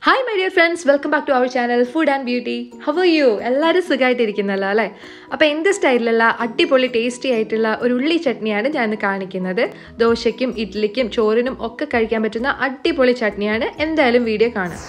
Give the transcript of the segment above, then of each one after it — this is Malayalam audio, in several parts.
hi my dear friends welcome back to our channel food and beauty how are you എല്ലാവരും സുഖമായിട്ടിരിക്കുന്നല്ലോ അല്ലേ അപ്പോൾ എൻ്റെ സ്റ്റൈലിലുള്ള അടിപൊളി ടേസ്റ്റി ആയിട്ടുള്ള ഒരു ഉള്ളി ചട്നിയാണ് ഞാൻ ഇന്ന് കാണിക്കുന്നത് ദോശയ്ക്കും ഇഡ്ഡലിക്കും ചോറിനും ഒക്കെ കഴിക്കാൻ പറ്റുന്ന അടിപൊളി ചട്നിയാണ് എന്തായാലും വീഡിയോ കാണാം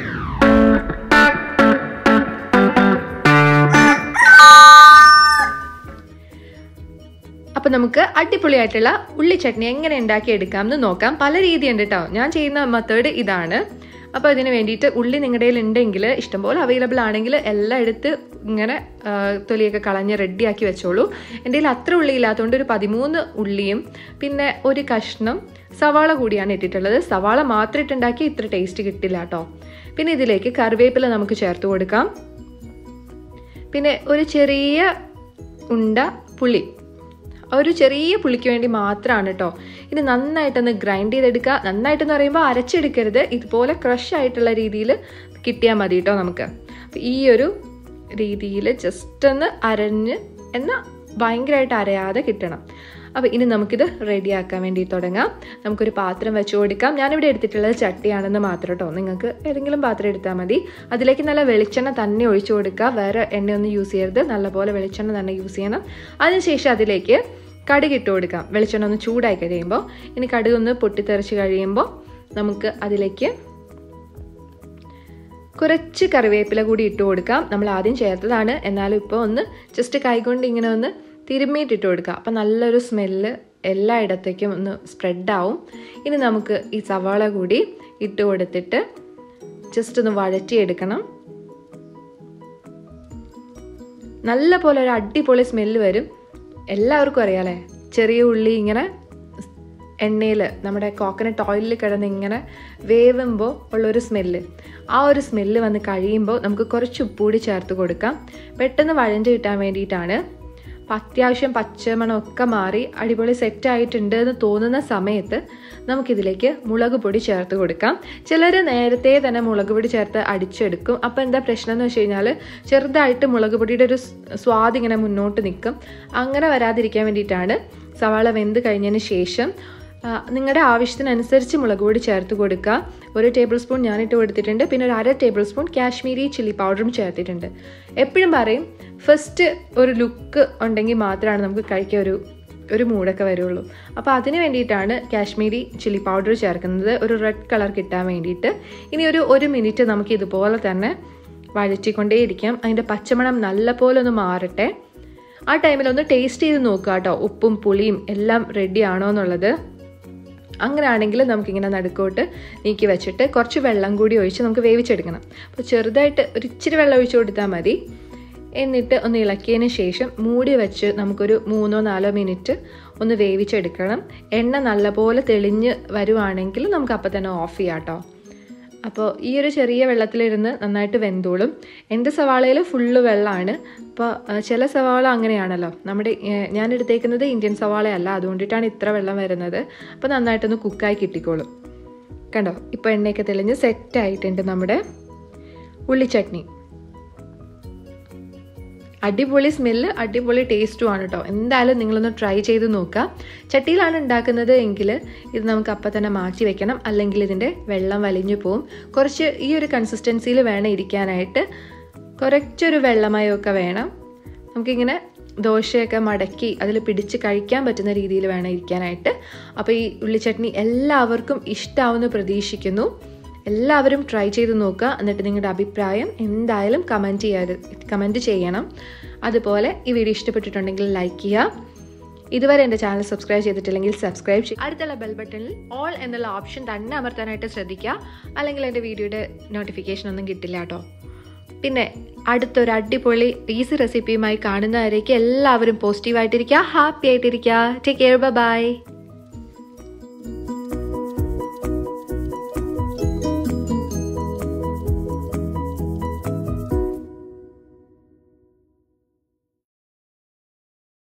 അപ്പോൾ നമുക്ക് അടിപൊളിയായിട്ടുള്ള ഉള്ളി ചട്നി എങ്ങനെ ഉണ്ടാക്കി എടുക്കാം എന്ന് നോക്കാം പല രീതിയുണ്ട് കേട്ടോ ഞാൻ ചെയ്യുന്ന മെത്തേഡ് ഇതാണ് അപ്പോൾ അതിന് വേണ്ടിയിട്ട് ഉള്ളി നിങ്ങളുടെ കയ്യിൽ ഉണ്ടെങ്കിൽ ഇഷ്ടംപോലെ അവൈലബിൾ ആണെങ്കിൽ എല്ലാം എടുത്ത് ഇങ്ങനെ ആ, തൊലിയൊക്കെ കളഞ്ഞ് റെഡിയാക്കി വെച്ചോളൂ എൻ്റെ കയ്യിൽ അത്ര ഉള്ളി ഇല്ലാത്തതുകൊണ്ട് ഒരു പതിമൂന്ന് ഉള്ളിയും പിന്നെ ഒരു കഷ്ണം സവാള കൂടിയാണ് ഇട്ടിട്ടുള്ളത് സവാള മാത്രം ഇട്ടുണ്ടാക്കി ഇത്ര ടേസ്റ്റ് കിട്ടില്ല കേട്ടോ പിന്നെ ഇതിലേക്ക് കറിവേപ്പില നമുക്ക് ചേർത്ത് കൊടുക്കാം പിന്നെ ഒരു ചെറിയ ഉണ്ട പുളി ഒരു ചെറിയ പുളിക്ക് വേണ്ടി മാത്രമാണ് കേട്ടോ ഇത് നന്നായിട്ടൊന്ന് ഗ്രൈൻഡ് ചെയ്തെടുക്കുക നന്നായിട്ടെന്ന് പറയുമ്പോൾ അരച്ചെടുക്കരുത് ഇതുപോലെ ക്രഷ് ആയിട്ടുള്ള രീതിയിൽ കിട്ടിയാൽ മതി കേട്ടോ നമുക്ക് അപ്പോൾ ഈ ഒരു രീതിയിൽ ജസ്റ്റ് ഒന്ന് അരഞ്ഞ് എന്നാൽ ഭയങ്കരമായിട്ട് അരയാതെ കിട്ടണം അപ്പോൾ ഇനി നമുക്കിത് റെഡിയാക്കാൻ വേണ്ടി തുടങ്ങാം നമുക്കൊരു പാത്രം വെച്ച് കൊടുക്കാം ഞാനിവിടെ എടുത്തിട്ടുള്ളത് ചട്ടിയാണെന്ന് മാത്രം കേട്ടോ നിങ്ങൾക്ക് ഏതെങ്കിലും പാത്രം എടുത്താൽ മതി അതിലേക്ക് നല്ല വെളിച്ചെണ്ണ തന്നെ ഒഴിച്ചു കൊടുക്കുക വേറെ എണ്ണയൊന്നും യൂസ് ചെയ്യരുത് നല്ലപോലെ വെളിച്ചെണ്ണ തന്നെ യൂസ് ചെയ്യണം അതിനുശേഷം അതിലേക്ക് കടുക് ഇട്ട് കൊടുക്കാം വെളിച്ചെണ്ണ ഒന്ന് ചൂടായി കഴിയുമ്പോൾ ഇനി കടുക് ഒന്ന് പൊട്ടിത്തെറിച്ച് കഴിയുമ്പോൾ നമുക്ക് അതിലേക്ക് കുറച്ച് കറിവേപ്പില കൂടി ഇട്ട് കൊടുക്കാം നമ്മൾ ആദ്യം ചേർത്തതാണ് എന്നാലും ഇപ്പോൾ ഒന്ന് ജസ്റ്റ് കൈകൊണ്ട് ഇങ്ങനെ ഒന്ന് തിരുമ്മിയിട്ട് ഇട്ട് കൊടുക്കുക അപ്പം നല്ലൊരു സ്മെല്ല് എല്ലായിടത്തേക്കും ഒന്ന് സ്പ്രെഡാവും ഇനി നമുക്ക് ഈ സവാള കൂടി ഇട്ട് കൊടുത്തിട്ട് ജസ്റ്റ് ഒന്ന് വഴറ്റിയെടുക്കണം നല്ല പോലെ ഒരു അടിപൊളി സ്മെല്ല് വരും എല്ലാവർക്കും അറിയാലേ ചെറിയ ഉള്ളി ഇങ്ങനെ എണ്ണയിൽ നമ്മുടെ കോക്കനട്ട് ഓയിലിൽ കിടന്ന് ഇങ്ങനെ വേവുമ്പോൾ ഉള്ളൊരു സ്മെല്ല് ആ ഒരു സ്മെല്ല് വന്ന് കഴിയുമ്പോൾ നമുക്ക് കുറച്ച് ഉപ്പുകൂടി ചേർത്ത് കൊടുക്കാം പെട്ടെന്ന് വഴഞ്ഞ് കിട്ടാൻ വേണ്ടിയിട്ടാണ് അപ്പം അത്യാവശ്യം പച്ചമണമൊക്കെ മാറി അടിപൊളി സെറ്റ് ആയിട്ടുണ്ട് എന്ന് തോന്നുന്ന സമയത്ത് നമുക്കിതിലേക്ക് മുളക് പൊടി ചേർത്ത് കൊടുക്കാം ചിലർ നേരത്തെ തന്നെ മുളക് പൊടി ചേർത്ത് അടിച്ചെടുക്കും അപ്പോൾ എന്താ പ്രശ്നം എന്ന് വെച്ച് കഴിഞ്ഞാൽ ചെറുതായിട്ട് മുളക് പൊടിയുടെ ഒരു സ്വാദ് ഇങ്ങനെ മുന്നോട്ട് നിൽക്കും അങ്ങനെ വരാതിരിക്കാൻ വേണ്ടിയിട്ടാണ് സവാള വെന്ത് കഴിഞ്ഞതിന് ശേഷം നിങ്ങളുടെ ആവശ്യത്തിനനുസരിച്ച് മുളക് പൊടി ചേർത്ത് കൊടുക്കുക ഒരു ടേബിൾ സ്പൂൺ ഞാനിട്ട് കൊടുത്തിട്ടുണ്ട് പിന്നെ ഒരു അര ടേബിൾ സ്പൂൺ കാശ്മീരി ചില്ലി പൗഡറും ചേർത്തിട്ടുണ്ട് എപ്പോഴും പറയും ഫസ്റ്റ് ഒരു ലുക്ക് ഉണ്ടെങ്കിൽ മാത്രമാണ് നമുക്ക് കഴിക്കാൻ ഒരു ഒരു മൂടൊക്കെ വരുള്ളൂ അപ്പോൾ അതിന് വേണ്ടിയിട്ടാണ് കാശ്മീരി ചില്ലി പൗഡർ ചേർക്കുന്നത് ഒരു റെഡ് കളർ കിട്ടാൻ വേണ്ടിയിട്ട് ഇനി ഒരു ഒരു മിനിറ്റ് നമുക്ക് ഇതുപോലെ തന്നെ വഴറ്റിക്കൊണ്ടേയിരിക്കാം അതിൻ്റെ പച്ചമണം നല്ലപോലെ ഒന്ന് മാറട്ടെ ആ ടൈമിൽ ഒന്ന് ടേസ്റ്റ് ചെയ്ത് നോക്കുക കേട്ടോ ഉപ്പും പുളിയും എല്ലാം റെഡി ആണോ എന്നുള്ളത് അങ്ങനെയാണെങ്കിൽ നമുക്കിങ്ങനെ നടുക്കോട്ട് നീക്കി വെച്ചിട്ട് കുറച്ച് വെള്ളം കൂടി ഒഴിച്ച് നമുക്ക് വേവിച്ചെടുക്കണം അപ്പോൾ ചെറുതായിട്ട് ഒരു ഇച്ചിരി വെള്ളം ഒഴിച്ച് കൊടുത്താൽ മതി എന്നിട്ട് ഒന്ന് ഇളക്കിയതിന് ശേഷം മൂടി വെച്ച് നമുക്കൊരു മൂന്നോ നാലോ മിനിറ്റ് ഒന്ന് വേവിച്ചെടുക്കണം എണ്ണ നല്ലപോലെ തെളിഞ്ഞ് വരുവാണെങ്കിൽ നമുക്ക് അപ്പോൾ തന്നെ ഓഫ് ചെയ്യാം കേട്ടോ അപ്പോൾ ഈ ഒരു ചെറിയ വെള്ളത്തിലിരുന്ന് നന്നായിട്ട് വെന്തോളും എൻ്റെ സവാളയിൽ ഫുള്ള് വെള്ളമാണ് അപ്പോൾ ചില സവാള അങ്ങനെയാണല്ലോ നമ്മുടെ ഞാൻ എടുത്തേക്കുന്നത് ഇന്ത്യൻ സവാളയല്ല അതുകൊണ്ടിട്ടാണ് ഇത്ര വെള്ളം വരുന്നത് അപ്പോൾ നന്നായിട്ടൊന്ന് കുക്കായി കിട്ടിക്കോളും കണ്ടോ ഇപ്പോൾ എണ്ണയൊക്കെ തെളിഞ്ഞ് സെറ്റായിട്ടുണ്ട് നമ്മുടെ ഉള്ളി ചട്നി അടിപൊളി സ്മെല്ല് അടിപൊളി ടേസ്റ്റുമാണ് കേട്ടോ എന്തായാലും നിങ്ങളൊന്ന് ട്രൈ ചെയ്ത് നോക്കുക ചട്ടിയിലാണ് ഉണ്ടാക്കുന്നത് എങ്കിൽ ഇത് നമുക്ക് അപ്പം തന്നെ മാറ്റി വെക്കണം അല്ലെങ്കിൽ ഇതിൻ്റെ വെള്ളം വലിഞ്ഞു പോവും കുറച്ച് ഈ ഒരു കൺസിസ്റ്റൻസിയിൽ വേണം ഇരിക്കാനായിട്ട് കുറച്ചൊരു വെള്ളമയമൊക്കെ വേണം നമുക്കിങ്ങനെ ദോശയൊക്കെ മടക്കി അതിൽ പിടിച്ച് കഴിക്കാൻ പറ്റുന്ന രീതിയിൽ വേണം ഇരിക്കാനായിട്ട് അപ്പോൾ ഈ ഉള്ളിച്ചട്നി എല്ലാവർക്കും ഇഷ്ടമാവുമെന്ന് പ്രതീക്ഷിക്കുന്നു എല്ലാവരും ട്രൈ ചെയ്ത് നോക്കുക എന്നിട്ട് നിങ്ങളുടെ അഭിപ്രായം എന്തായാലും കമൻറ്റ് ചെയ്യാറ് കമൻറ്റ് ചെയ്യണം അതുപോലെ ഈ വീഡിയോ ഇഷ്ടപ്പെട്ടിട്ടുണ്ടെങ്കിൽ ലൈക്ക് ചെയ്യുക ഇതുവരെ എൻ്റെ ചാനൽ സബ്സ്ക്രൈബ് ചെയ്തിട്ടില്ലെങ്കിൽ സബ്സ്ക്രൈബ് ചെയ്യും അടുത്തുള്ള ബെൽ ബട്ടണിൽ ഓൾ എന്നുള്ള ഓപ്ഷൻ തന്നെ അമർത്താനായിട്ട് ശ്രദ്ധിക്കുക അല്ലെങ്കിൽ എൻ്റെ വീഡിയോയുടെ നോട്ടിഫിക്കേഷൻ ഒന്നും കിട്ടില്ല കേട്ടോ പിന്നെ അടുത്തൊരു അടിപൊളി ഈസി റെസിപ്പിയുമായി കാണുന്നവരേക്ക് എല്ലാവരും പോസിറ്റീവായിട്ടിരിക്കുക ഹാപ്പി ആയിട്ടിരിക്കുക ടേക്ക് കെയർ ബൈ